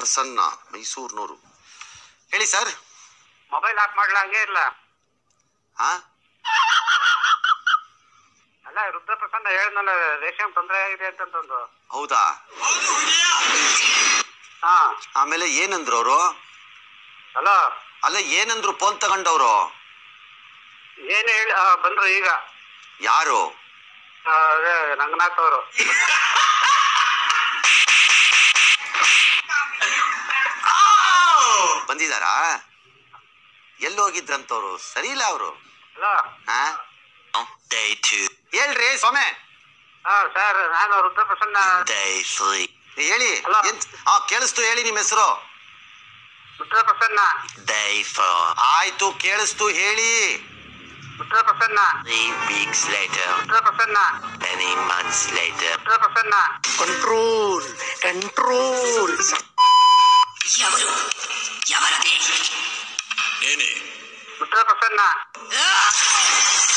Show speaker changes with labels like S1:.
S1: ಪ್ರಸನ್ನ ಮೈಸೂರಿನವರು ಹೇಳಿ sir
S2: mobile off ಮಾಡ್ಲಾ ಹಂಗೆ ಇಲ್ಲ
S1: ಹಾ
S2: ಅಲ್ಲ ರುದ್ರ ಪ್ರಸನ್ನ ಹೇಳ್ದಲ್ಲ ರೇಷನ್ ತೊಂದರೆ ಆಗಿದೆ ಅಂತಂದು
S1: ಹೌದಾ
S2: ಹಾ
S1: ಆಮೇಲೆ ಏನಂದ್ರು ಅವರು
S2: ಹಲೋ
S1: ಅಲ್ಲ ಏನಂದ್ರು ಫೋನ್ ತಗೊಂಡವ್ರು
S2: ಏನು ಹೇಳಿ ಆ, ಬಂದ್ರು ಈಗ
S1: ಯಾರು
S2: ಆ, ಅದೇ ರಂಗನಾಥ್ ಅವರು
S1: ಬಂದಿದಾರಾ ಎಲ್ಲಿ ಹೋಗಿದ್ರಂತವ್ರು ಸರಿ ಇಲ್ಲ ಅವರು
S2: ಹಲೋ
S1: ಹಾ
S3: Day two,
S1: ಹೇಳ್ರಿ ಸೊಮೆ
S2: ಹಾ ಸರ್ ನಾನು ರುದ್ರ ಪ್ರಸನ್ನ
S3: day three,
S1: ಹೇಳಿ
S2: Hello.
S1: ಎಂತ್ ಹಾ ಕೇಳಿಸ್ತು ಹೇಳಿ ನಿಮ್ಮ ಹೆಸರು
S2: ರುದ್ರ ಪ್ರಸನ್ನ
S3: day four.
S1: ಆಯ್ತು ಕೇಳಿಸ್ತು ಹೇಳಿ
S2: Rudra Prasanna
S3: Three weeks later,
S2: Rudra Prasanna
S3: many months later,
S2: Rudra Prasanna
S1: control control
S4: ఎవరు ఎవరది
S3: Nene,
S2: ರುದ್ರ ಪ್ರಸನ್ನ